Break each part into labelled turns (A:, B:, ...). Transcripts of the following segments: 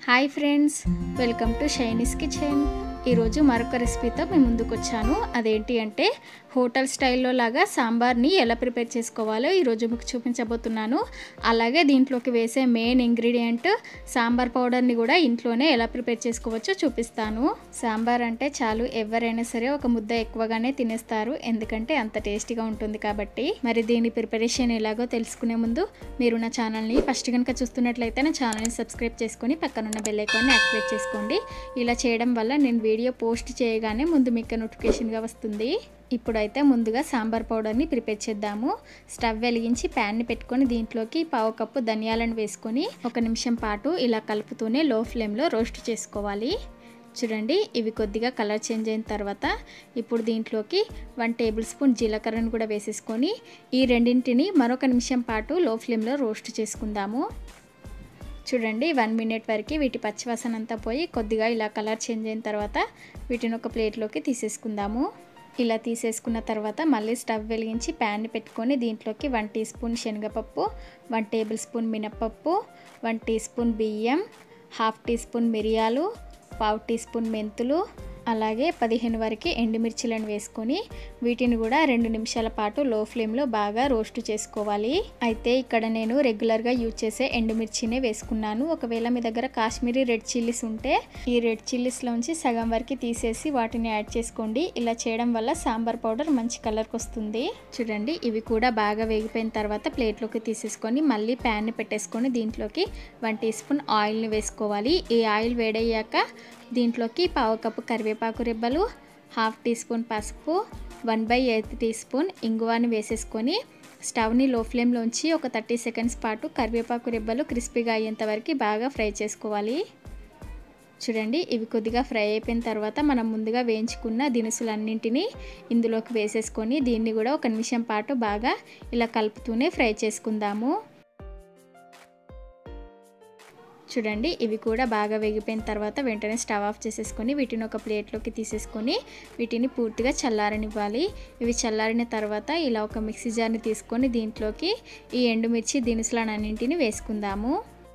A: hi friends welcome to Shiny's kitchen ఈరోజు మరొక రెసిపీతో మేము ముందుకు వచ్చాను అదేంటి అంటే హోటల్ స్టైల్లో లాగా సాంబార్ని ఎలా ప్రిపేర్ చేసుకోవాలో ఈరోజు మీకు చూపించబోతున్నాను అలాగే దీంట్లోకి వేసే మెయిన్ ఇంగ్రీడియంట్ సాంబార్ పౌడర్ని కూడా ఇంట్లోనే ఎలా ప్రిపేర్ చేసుకోవచ్చో చూపిస్తాను సాంబార్ అంటే చాలు ఎవరైనా సరే ఒక ముద్ద ఎక్కువగానే తినేస్తారు ఎందుకంటే అంత టేస్టీగా ఉంటుంది కాబట్టి మరి దీని ప్రిపరేషన్ ఎలాగో తెలుసుకునే ముందు మీరు నా ఛానల్ని ఫస్ట్ కనుక చూస్తున్నట్లయితే నా ఛానల్ని సబ్స్క్రైబ్ చేసుకొని పక్కనున్న బెల్ ఐకాన్ని యాక్టివేట్ చేసుకోండి ఇలా చేయడం వల్ల నేను వీడియో పోస్ట్ చేయగానే ముందు మీకు నోటిఫికేషన్గా వస్తుంది ఇప్పుడైతే ముందుగా సాంబార్ పౌడర్ని ప్రిపేర్ చేద్దాము స్టవ్ వెలిగించి ప్యాన్ని పెట్టుకొని దీంట్లోకి పావు కప్పు ధనియాలను వేసుకొని ఒక నిమిషం పాటు ఇలా కలుపుతూనే లో ఫ్లేమ్లో రోస్ట్ చేసుకోవాలి చూడండి ఇవి కొద్దిగా కలర్ చేంజ్ అయిన తర్వాత ఇప్పుడు దీంట్లోకి వన్ టేబుల్ స్పూన్ జీలకర్రను కూడా వేసేసుకొని ఈ రెండింటిని మరొక నిమిషం పాటు లో ఫ్లేమ్లో రోస్ట్ చేసుకుందాము చూడండి వన్ మినిట్ వరకు వీటి పచ్చివాసన అంతా పోయి కొద్దిగా ఇలా కలర్ చేంజ్ అయిన తర్వాత వీటిని ఒక ప్లేట్లోకి తీసేసుకుందాము ఇలా తీసేసుకున్న తర్వాత మళ్ళీ స్టవ్ వెలిగించి ప్యాన్ని పెట్టుకొని దీంట్లోకి వన్ టీ స్పూన్ శనగపప్పు వన్ టేబుల్ స్పూన్ మినపప్పు వన్ టీ స్పూన్ బియ్యం హాఫ్ టీ స్పూన్ మిరియాలు పావు టీ స్పూన్ మెంతులు అలాగే పదిహేను వరకు ఎండుమిర్చిలను వేసుకొని వీటిని కూడా రెండు నిమిషాల పాటు లో ఫ్లేమ్లో బాగా రోస్ట్ చేసుకోవాలి అయితే ఇక్కడ నేను రెగ్యులర్గా యూజ్ చేసే ఎండుమిర్చినే వేసుకున్నాను ఒకవేళ మీ దగ్గర కాశ్మీరీ రెడ్ చిల్లీస్ ఉంటే ఈ రెడ్ చిల్లీస్లోంచి సగం వరకు తీసేసి వాటిని యాడ్ చేసుకోండి ఇలా చేయడం వల్ల సాంబార్ పౌడర్ మంచి కలర్కి వస్తుంది చూడండి ఇవి కూడా బాగా వేగిపోయిన తర్వాత ప్లేట్లోకి తీసేసుకొని మళ్ళీ ప్యాన్ని పెట్టేసుకొని దీంట్లోకి వన్ టీ స్పూన్ ఆయిల్ని వేసుకోవాలి ఈ ఆయిల్ వేడయ్యాక దీంట్లోకి పావు కప్పు కరివేపాకు రెబ్బలు హాఫ్ టీ స్పూన్ పసుపు one by eighth teaspoon ఇంగువాని వేసేసుకొని స్టవ్ని లో ఫ్లేమ్లోంచి ఒక థర్టీ సెకండ్స్ పాటు కరివేపాకు రెబ్బలు క్రిస్పీగా అయ్యేంత వరకు బాగా ఫ్రై చేసుకోవాలి చూడండి ఇవి కొద్దిగా ఫ్రై అయిపోయిన తర్వాత మనం ముందుగా వేయించుకున్న దినుసులన్నింటినీ ఇందులోకి వేసేసుకొని దీన్ని కూడా ఒక నిమిషం పాటు బాగా ఇలా కలుపుతూనే ఫ్రై చేసుకుందాము చూడండి ఇవి కూడా బాగా వేగిపోయిన తర్వాత వెంటనే స్టవ్ ఆఫ్ చేసేసుకొని వీటిని ఒక ప్లేట్లోకి తీసేసుకొని వీటిని పూర్తిగా చల్లారనివ్వాలి ఇవి చల్లారిన తర్వాత ఇలా ఒక మిక్సీ జార్ని తీసుకొని దీంట్లోకి ఈ ఎండుమిర్చి దినుసులన్నింటిని వేసుకుందాము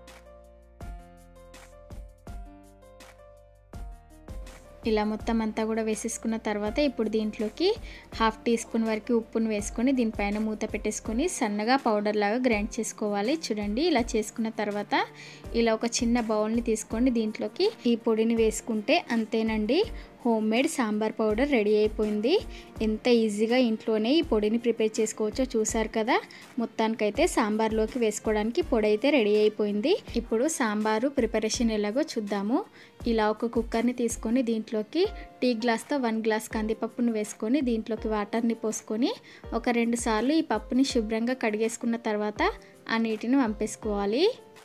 A: ఇలా మొత్తం అంతా కూడా వేసేసుకున్న తర్వాత ఇప్పుడు దీంట్లోకి హాఫ్ టీ స్పూన్ వరకు ఉప్పును వేసుకొని దీనిపైన మూత పెట్టేసుకొని సన్నగా పౌడర్ లాగా గ్రైండ్ చేసుకోవాలి చూడండి ఇలా చేసుకున్న తర్వాత ఇలా ఒక చిన్న బౌల్ని తీసుకొని దీంట్లోకి ఈ పొడిని వేసుకుంటే అంతేనండి homemade sambar powder ready అయిపోయింది ఎంత ఈజీగా ఇంట్లోనే ఈ పొడిని ప్రిపేర్ చేసుకోవచ్చో చూసారు కదా మొత్తానికైతే సాంబార్లోకి వేసుకోవడానికి పొడి అయితే రెడీ అయిపోయింది ఇప్పుడు సాంబారు ప్రిపరేషన్ ఎలాగో చూద్దాము ఇలా ఒక కుక్కర్ని తీసుకొని దీంట్లోకి టీ గ్లాస్తో వన్ గ్లాస్ కందిపప్పును వేసుకొని దీంట్లోకి వాటర్ని పోసుకొని ఒక రెండు సార్లు ఈ పప్పుని శుభ్రంగా కడిగేసుకున్న తర్వాత ఆ నీటిని వంపేసుకోవాలి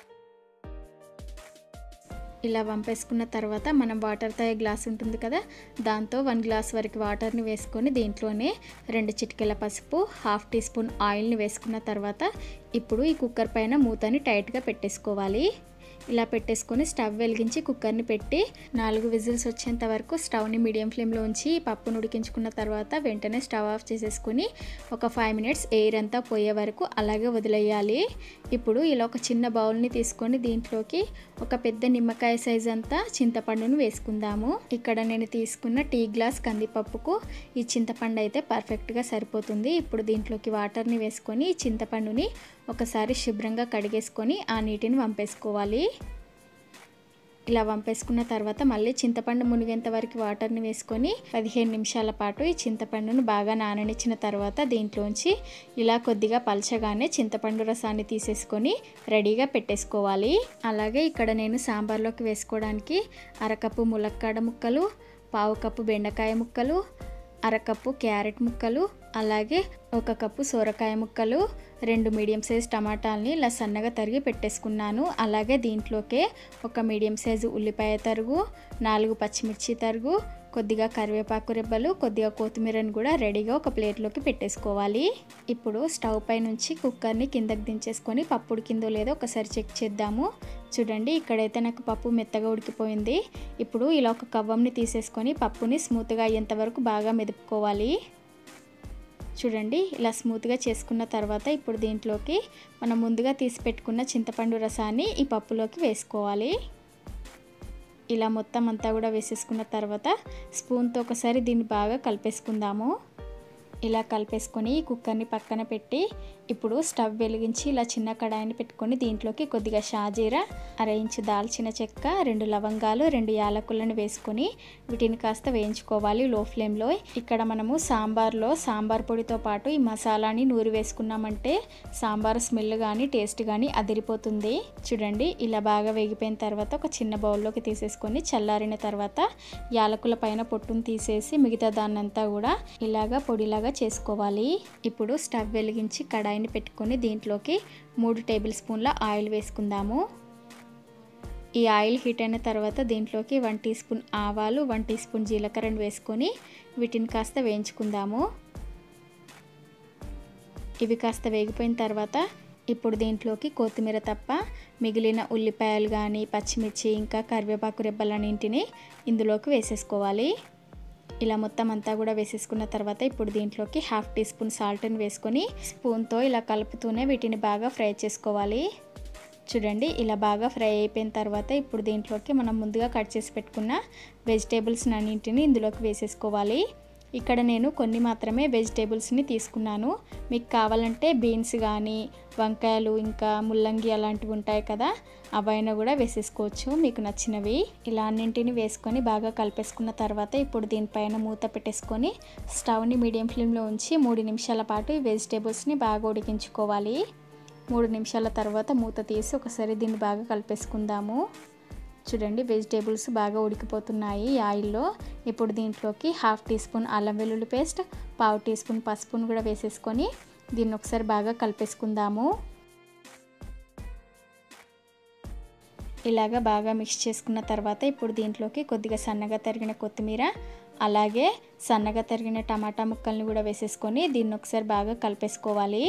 A: ఇలా వంపేసుకున్న తర్వాత మనం వాటర్ తాగే గ్లాస్ ఉంటుంది కదా దాంతో వన్ గ్లాస్ వరకు వాటర్ని వేసుకొని దీంట్లోనే రెండు చిటికెల పసుపు హాఫ్ టీ స్పూన్ ఆయిల్ని వేసుకున్న తర్వాత ఇప్పుడు ఈ కుక్కర్ పైన మూతని టైట్గా పెట్టేసుకోవాలి ఇలా పెట్టేసుకొని స్టవ్ వెలిగించి కుక్కర్ని పెట్టి నాలుగు విజిల్స్ వచ్చేంత వరకు స్టవ్ని మీడియం ఫ్లేమ్లో ఉంచి పప్పును ఉడికించుకున్న తర్వాత వెంటనే స్టవ్ ఆఫ్ చేసేసుకొని ఒక ఫైవ్ మినిట్స్ ఎయిర్ అంతా పోయే వరకు అలాగే వదిలేయాలి ఇప్పుడు ఇలా ఒక చిన్న బౌల్ని తీసుకొని దీంట్లోకి ఒక పెద్ద నిమ్మకాయ సైజ్ అంతా చింతపండును వేసుకుందాము ఇక్కడ నేను తీసుకున్న టీ గ్లాస్ కందిపప్పుకు ఈ చింతపండు అయితే పర్ఫెక్ట్గా సరిపోతుంది ఇప్పుడు దీంట్లోకి వాటర్ని వేసుకొని ఈ చింతపండుని ఒకసారి శుభ్రంగా కడిగేసుకొని ఆ నీటిని వంపేసుకోవాలి ఇలా వంపేసుకున్న తర్వాత మళ్ళీ చింతపండు మునిగేంత వరకు వాటర్ని వేసుకొని పదిహేను నిమిషాల పాటు ఈ చింతపండును బాగా నాననిచ్చిన తర్వాత దీంట్లోంచి ఇలా కొద్దిగా పలచగానే చింతపండు రసాన్ని తీసేసుకొని రెడీగా పెట్టేసుకోవాలి అలాగే ఇక్కడ నేను సాంబార్లోకి వేసుకోవడానికి అరకప్పు ములక్కాడ ముక్కలు పావు కప్పు బెండకాయ ముక్కలు అరకప్పు క్యారెట్ ముక్కలు అలాగే ఒక కప్పు సొరకాయ ముక్కలు రెండు మీడియం సైజ్ టమాటాలని ఇలా సన్నగా తరిగి పెట్టేసుకున్నాను అలాగే దీంట్లోకే ఒక మీడియం సైజు ఉల్లిపాయ తరుగు నాలుగు పచ్చిమిర్చి తరుగు కొద్దిగా కరివేపాకు రెబ్బలు కొద్దిగా కొత్తిమీరని కూడా రెడీగా ఒక ప్లేట్లోకి పెట్టేసుకోవాలి ఇప్పుడు స్టవ్ పై నుంచి కుక్కర్ని కిందకి దించేసుకొని పప్పు ఉడికిందో లేదో ఒకసారి చెక్ చేద్దాము చూడండి ఇక్కడైతే నాకు పప్పు మెత్తగా ఉడికిపోయింది ఇప్పుడు ఇలా ఒక కవ్వంని తీసేసుకొని పప్పుని స్మూత్గా అయ్యేంత వరకు బాగా మెదుపుకోవాలి చూడండి ఇలా స్మూత్గా చేసుకున్న తర్వాత ఇప్పుడు దీంట్లోకి మనం ముందుగా తీసి పెట్టుకున్న చింతపండు రసాన్ని ఈ పప్పులోకి వేసుకోవాలి ఇలా మొత్తం అంతా కూడా వేసేసుకున్న తర్వాత స్పూన్తో ఒకసారి దీన్ని బాగా కలిపేసుకుందాము ఇలా కలిపేసుకొని కుక్కర్ని పక్కన పెట్టి ఇప్పుడు స్టవ్ వెలిగించి ఇలా చిన్న కడాయిని పెట్టుకొని దీంట్లోకి కొద్దిగా షాజీరా అర ఇంచు దాల్చిన చెక్క రెండు లవంగాలు రెండు యాలకులను వేసుకొని వీటిని కాస్త వేయించుకోవాలి లో ఫ్లేమ్లో ఇక్కడ మనము సాంబార్లో సాంబార్ పొడితో పాటు ఈ మసాలాని నూరి వేసుకున్నామంటే సాంబార్ స్మెల్ కానీ టేస్ట్ కానీ అదిరిపోతుంది చూడండి ఇలా బాగా వేగిపోయిన తర్వాత ఒక చిన్న బౌల్లోకి తీసేసుకొని చల్లారిన తర్వాత యాలకుల పైన పొట్టును తీసేసి మిగతా దాన్నంతా కూడా ఇలాగా పొడిలాగా చేసుకోవాలి ఇప్పుడు స్టవ్ వెలిగించి కడాయిని పెట్టుకొని దీంట్లోకి మూడు టేబుల్ స్పూన్ల ఆయిల్ వేసుకుందాము ఈ ఆయిల్ హీట్ అయిన తర్వాత దీంట్లోకి వన్ టీ స్పూన్ ఆవాలు వన్ టీ స్పూన్ జీలకర్రను వేసుకొని వీటిని కాస్త వేయించుకుందాము ఇవి కాస్త వేగిపోయిన తర్వాత ఇప్పుడు దీంట్లోకి కొత్తిమీర తప్ప మిగిలిన ఉల్లిపాయలు కానీ పచ్చిమిర్చి ఇంకా కరివేపాకు రెబ్బలన్నింటినీ ఇందులోకి వేసేసుకోవాలి ఇలా మొత్తం అంతా కూడా వేసేసుకున్న తర్వాత ఇప్పుడు దీంట్లోకి హాఫ్ టీ స్పూన్ సాల్ట్ని వేసుకొని స్పూన్తో ఇలా కలుపుతూనే వీటిని బాగా ఫ్రై చేసుకోవాలి చూడండి ఇలా బాగా ఫ్రై అయిపోయిన తర్వాత ఇప్పుడు దీంట్లోకి మనం ముందుగా కట్ చేసి పెట్టుకున్న వెజిటేబుల్స్ అన్నింటిని ఇందులోకి వేసేసుకోవాలి ఇక్కడ నేను కొన్ని మాత్రమే వెజిటేబుల్స్ని తీసుకున్నాను మీకు కావాలంటే బీన్స్ కానీ వంకాయలు ఇంకా ముల్లంగి అలాంటివి ఉంటాయి కదా అవైనా కూడా వేసేసుకోవచ్చు మీకు నచ్చినవి ఇలా అన్నింటిని వేసుకొని బాగా కలిపేసుకున్న తర్వాత ఇప్పుడు దీనిపైన మూత పెట్టేసుకొని స్టవ్ని మీడియం ఫ్లేమ్లో ఉంచి మూడు నిమిషాల పాటు ఈ వెజిటేబుల్స్ని బాగా ఉడికించుకోవాలి మూడు నిమిషాల తర్వాత మూత తీసి ఒకసారి దీన్ని బాగా కలిపేసుకుందాము చూడండి వెజిటేబుల్స్ బాగా ఉడికిపోతున్నాయి ఈ ఆయిల్లో ఇప్పుడు దీంట్లోకి హాఫ్ టీ స్పూన్ అల్లం వెల్లుల్లి పేస్ట్ పావు టీ స్పూన్ పసుపును కూడా వేసేసుకొని దీన్ని ఒకసారి బాగా కలిపేసుకుందాము ఇలాగా బాగా మిక్స్ చేసుకున్న తర్వాత ఇప్పుడు దీంట్లోకి కొద్దిగా సన్నగా తరిగిన కొత్తిమీర అలాగే సన్నగా తరిగిన టమాటా ముక్కల్ని కూడా వేసేసుకొని దీన్ని ఒకసారి బాగా కలిపేసుకోవాలి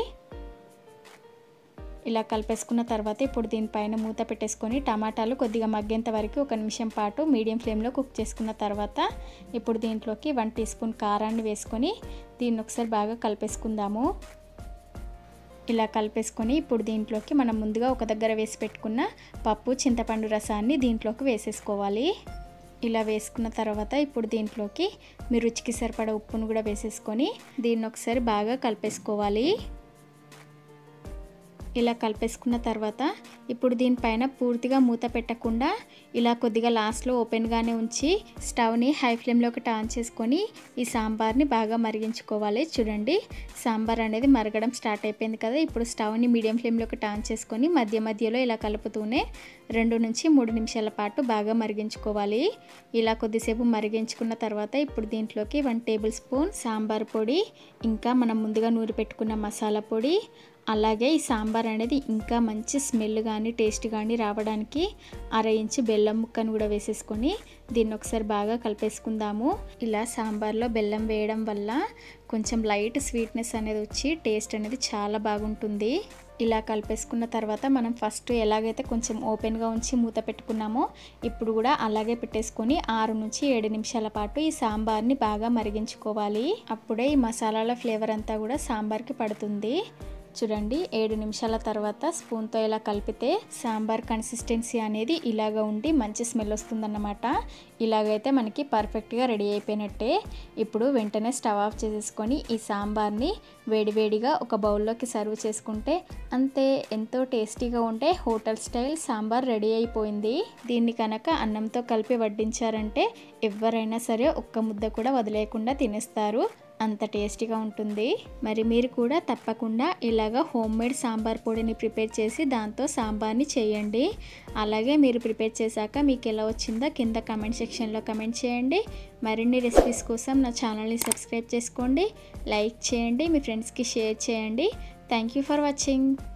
A: ఇలా కలిపేసుకున్న తర్వాత ఇప్పుడు దీనిపైన మూత పెట్టేసుకొని టమాటాలు కొద్దిగా మగ్గేంత వరకు ఒక నిమిషం పాటు మీడియం ఫ్లేమ్లో కుక్ చేసుకున్న తర్వాత ఇప్పుడు దీంట్లోకి వన్ టీ స్పూన్ కారాన్ని వేసుకొని దీన్ని ఒకసారి బాగా కలిపేసుకుందాము ఇలా కలిపేసుకొని ఇప్పుడు దీంట్లోకి మనం ముందుగా ఒక దగ్గర వేసి పెట్టుకున్న పప్పు చింతపండు రసాన్ని దీంట్లోకి వేసేసుకోవాలి ఇలా వేసుకున్న తర్వాత ఇప్పుడు దీంట్లోకి మీ రుచికి సరిపడా ఉప్పును కూడా వేసేసుకొని దీన్ని ఒకసారి బాగా కలిపేసుకోవాలి ఇలా కలిపేసుకున్న తర్వాత ఇప్పుడు దీనిపైన పూర్తిగా మూత పెట్టకుండా ఇలా కొద్దిగా లాస్ట్లో ఓపెన్గానే ఉంచి స్టవ్ని హై ఫ్లేమ్లోకి టర్న్ చేసుకొని ఈ సాంబార్ని బాగా మరిగించుకోవాలి చూడండి సాంబార్ అనేది మరగడం స్టార్ట్ అయిపోయింది కదా ఇప్పుడు స్టవ్ని మీడియం ఫ్లేమ్లోకి టర్న్ చేసుకొని మధ్య మధ్యలో ఇలా కలుపుతూనే రెండు నుంచి మూడు నిమిషాల పాటు బాగా మరిగించుకోవాలి ఇలా కొద్దిసేపు మరిగించుకున్న తర్వాత ఇప్పుడు దీంట్లోకి వన్ టేబుల్ స్పూన్ సాంబార్ పొడి ఇంకా మనం ముందుగా నూరి పెట్టుకున్న మసాలా పొడి అలాగే ఈ సాంబార్ అనేది ఇంకా మంచి స్మెల్ కానీ టేస్ట్ కానీ రావడానికి అర ఇంచు బెల్లం ముక్కను కూడా వేసేసుకొని దీన్ని ఒకసారి బాగా కలిపేసుకుందాము ఇలా సాంబార్లో బెల్లం వేయడం వల్ల కొంచెం లైట్ స్వీట్నెస్ అనేది వచ్చి టేస్ట్ అనేది చాలా బాగుంటుంది ఇలా కలిపేసుకున్న తర్వాత మనం ఫస్ట్ ఎలాగైతే కొంచెం ఓపెన్గా ఉంచి మూత పెట్టుకున్నామో ఇప్పుడు కూడా అలాగే పెట్టేసుకొని ఆరు నుంచి ఏడు నిమిషాల పాటు ఈ సాంబార్ని బాగా మరిగించుకోవాలి అప్పుడే ఈ మసాలాల ఫ్లేవర్ అంతా కూడా సాంబార్కి పడుతుంది చూడండి ఏడు నిమిషాల తర్వాత స్పూన్తో ఇలా కలిపితే సాంబార్ కన్సిస్టెన్సీ అనేది ఇలాగ ఉండి మంచి స్మెల్ వస్తుందన్నమాట ఇలాగైతే మనకి పర్ఫెక్ట్గా రెడీ అయిపోయినట్టే ఇప్పుడు వెంటనే స్టవ్ ఆఫ్ చేసేసుకొని ఈ సాంబార్ని వేడివేడిగా ఒక బౌల్లోకి సర్వ్ చేసుకుంటే అంతే ఎంతో టేస్టీగా ఉంటే హోటల్ స్టైల్ సాంబార్ రెడీ అయిపోయింది దీన్ని కనుక అన్నంతో కలిపి వడ్డించారంటే ఎవరైనా సరే ఒక్క ముద్ద కూడా వదిలేయకుండా తినేస్తారు అంత టేస్టీగా ఉంటుంది మరి మీరు కూడా తప్పకుండా ఇలాగ హోమ్ మేడ్ సాంబార్ పొడిని ప్రిపేర్ చేసి దాంతో సాంబార్ని చేయండి అలాగే మీరు ప్రిపేర్ చేశాక మీకు ఎలా వచ్చిందో కింద కమెంట్ సెక్షన్లో కమెంట్ చేయండి మరిన్ని రెసిపీస్ కోసం నా ఛానల్ని సబ్స్క్రైబ్ చేసుకోండి లైక్ చేయండి మీ ఫ్రెండ్స్కి షేర్ చేయండి థ్యాంక్ యూ ఫర్ వాచింగ్